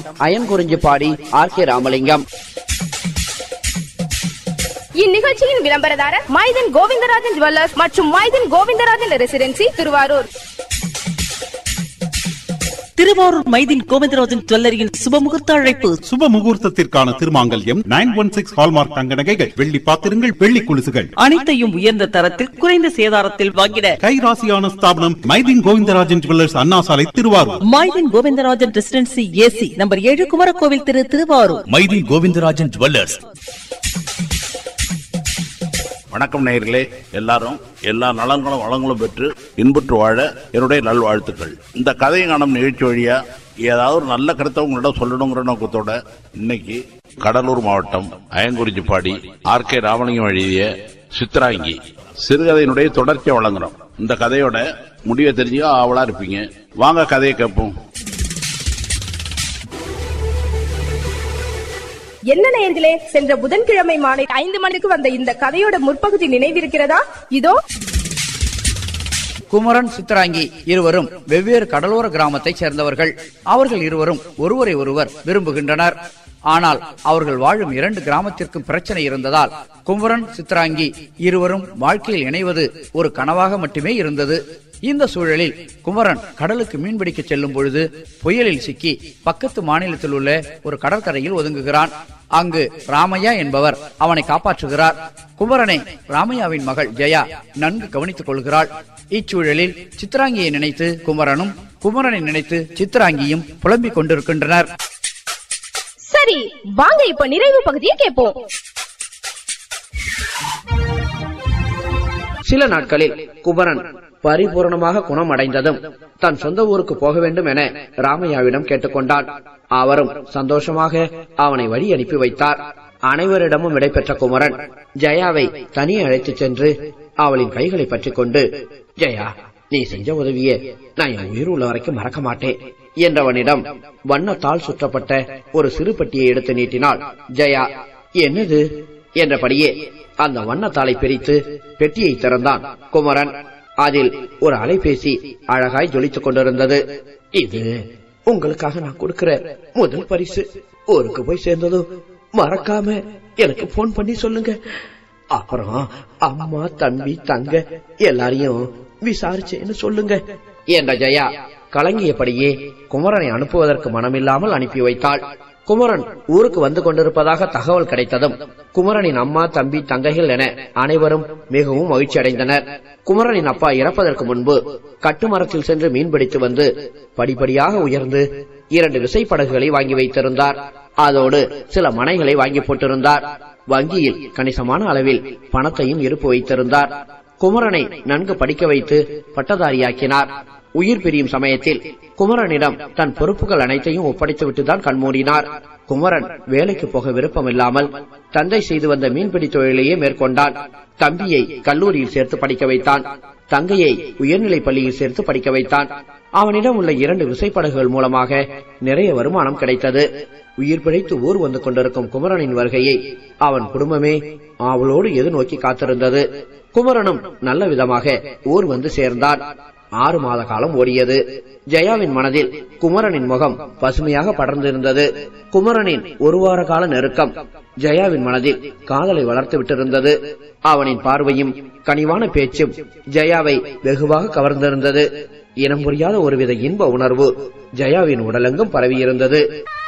அயன்குறிஞ்சிப்பாடி R K Ramalingam இந்நிகழ்ச்சியின் விளம்பரதாரர் மைதன் Govindarajan jewellers மற்றும் மைதன் கோவிந்தராஜன் ரெசிடென்சி திருவாரூர் திருவாரூர் மைதின் கோவிந்தராஜன் ஜுவல்லரியின் சுபமுகூர்த்த அழைப்பு சுப முகூர்த்தத்திற்கான திருமாங்கல்யம் நைன் ஒன் சிக்ஸ் ஹால்மார்க் தங்க நகைகள் வெள்ளி பாத்திரங்கள் வெள்ளி குலுசுகள் அனைத்தையும் உயர்ந்த தரத்தில் குறைந்த சேதாரத்தில் வாங்கிட கைராசியான ஸ்தாபனம் Maideen Govindarajan jewellers Anna Salai Thiruvarur Mydeen Govindarajan residency AC number ஏழு குமரகோவில் திரு திருவாரூர் மைதீன் கோவிந்தராஜன் ஜுவல்லர்ஸ் வணக்கம் நேயர்களே எல்லாரும் எல்லா நலன்களும் வளங்களும் பெற்று இன்புற்று வாழ என்னுடைய நல்வாழ்த்துக்கள் இந்த கதையை காணும் நிகழ்ச்சி வழியா ஏதாவது ஒரு நல்ல கருத்தை உங்களிடம் சொல்லணுங்கிற நோக்கத்தோட இன்னைக்கு கடலூர் மாவட்டம் அயங்குறிச்சிப்பாடி ஆர் கே ராமலிங்கம் எழுதிய சித்ராங்கி சிறுகதையினுடைய தொடர்ச்சியை வழங்குறோம் இந்த கதையோட முடிவை தெரிஞ்சுக்க ஆவலா இருப்பீங்க வாங்க கதையை கேட்போம் என்ன நேயர்களே சென்ற புதன்கிழமை மாலை ஐந்து மணிக்கு வந்த இந்த கதையோட முற்பகுதி நினைவிருக்கிறதா இதோ குமரன் சித்தராங்கி இருவரும் வெவ்வேறு கடலோர கிராமத்தைச் சேர்ந்தவர்கள் அவர்கள் இருவரும் ஒருவரை ஒருவர் விரும்புகின்றனர் ஆனால் அவர்கள் வாழும் இரண்டு கிராமத்திற்கும் பிரச்சனை இருந்ததால் குமரன் சித்தராங்கி இருவரும் வாழ்க்கையில் இணைவது ஒரு கனவாக மட்டுமே இருந்தது இந்த சூழலில் குமரன் கடலுக்கு மீன்பிடிக்க செல்லும் பொழுது புயலில் சிக்கி பக்கத்து மாநிலத்தில் உள்ள ஒரு கடற்கரையில் ஒதுங்குகிறான் அங்கு ராமையா என்பவர் அவனை காப்பாற்றுகிறார் குமரனை ராமையாவின் மகள் ஜெயா நன்கு கவனித்துக் கொள்கிறாள் இச்சூழலில் சித்ராங்கியை நினைத்து குமரனும் குமரனை நினைத்து சித்ராங்கியும் புலம்பிக் கொண்டிருக்கின்றனர் சரி வாங்க இப்ப நிறைவு பகுதியை கேட்போம் சில நாட்களில் குமரன் பரிபூரணமாக குணமடைந்ததும் தன் சொந்த ஊருக்கு போக வேண்டும் என ராமையாவிடம் கேட்டுக்கொண்டான் அவரும் சந்தோஷமாக அவனை வழி அனுப்பி வைத்தார் அனைவரிடமும் விடைபெற்ற குமரன் ஜெயாவை தனியே அழைத்துச் சென்று அவளின் கைகளை பற்றிக் கொண்டு ஜெயா நீ செஞ்ச உதவியை நான் என் உயிர் உள்ள வரைக்கும் மறக்க மாட்டேன் என்றவனிடம் வண்ணத்தால் சுற்றப்பட்ட ஒரு சிறு பெட்டியை எடுத்து நீட்டினாள் ஜெயா என்னது என்றபடியே அந்த வண்ணத்தாளை பிரித்து பெட்டியை திறந்தான் குமரன் அதில் ஒரு அலைபேசி அழகாய் ஜொலித்துக் கொண்டிருந்தது இது உங்களுக்காக நான் கொடுக்கிற முதல் பரிசு ஊருக்கு போய் சேர்ந்ததும் மறக்காம எனக்கு போன் பண்ணி சொல்லுங்க அப்புறம் அம்மா தம்பி தங்க எல்லாரையும் விசாரிச்சேன்னு சொல்லுங்க என்ற ஜெயா கலங்கியபடியே குமரனை அனுப்புவதற்கு மனமில்லாமல் அனுப்பி வைத்தாள் குமரன் ஊருக்கு வந்து கொண்டிருப்பதாக தகவல் கிடைத்ததும் குமரனின் அம்மா தம்பி தங்கைகள் என அனைவரும் மிகவும் மகிழ்ச்சி அடைந்தனர் குமரனின் அப்பா இறப்பதற்கு முன்பு கட்டுமரத்தில் சென்று மீன்பிடித்து வந்து படிப்படியாக உயர்ந்து இரண்டு விசைப்படகுகளை வாங்கி வைத்திருந்தார் அதோடு சில மனைகளை வாங்கி போட்டிருந்தார் வங்கியில் கணிசமான அளவில் பணத்தையும் இருப்பு வைத்திருந்தார் குமரனை நன்கு படிக்க வைத்து பட்டதாரியாக்கினார் உயிர் பிரியும் சமயத்தில் குமரனிடம் தன் பொறுப்புகள் அனைத்தையும் ஒப்படைத்துவிட்டுதான் கண்மூடினார் குமரன் வேலைக்கு போக விருப்பமில்லாமல் தந்தை செய்து வந்த மீன்பிடி தொழிலையே மேற்கொண்டான் தம்பியை கல்லூரியில் சேர்த்து படிக்க வைத்தான் தங்கையை உயர்நிலை பள்ளியில் சேர்த்து படிக்க வைத்தான் அவனிடம் உள்ள இரண்டு விசைப்படகுகள் மூலமாக நிறைய வருமானம் கிடைத்தது உயிர் பிழைத்து ஊர் வந்து கொண்டிருக்கும் குமரனின் வருகையை அவன் குடும்பமே அவளோடு எதிர்நோக்கி காத்திருந்தது குமரனும் நல்ல விதமாக ஊர் வந்து சேர்ந்தான் ஆறு மாத காலம் ஓடியது ஜெயாவின் மனதில் குமரனின் முகம் பசுமையாக படர்ந்திருந்தது குமரனின் ஒரு வார கால நெருக்கம் ஜெயாவின் மனதில் காதலை வளர்த்து விட்டிருந்தது அவனின் பார்வையும் கனிவான பேச்சும் ஜெயாவை வெகுவாக கவர்ந்திருந்தது இனம் புரியாத ஒருவித இன்ப உணர்வு ஜெயாவின் உடலெங்கும் பரவியிருந்தது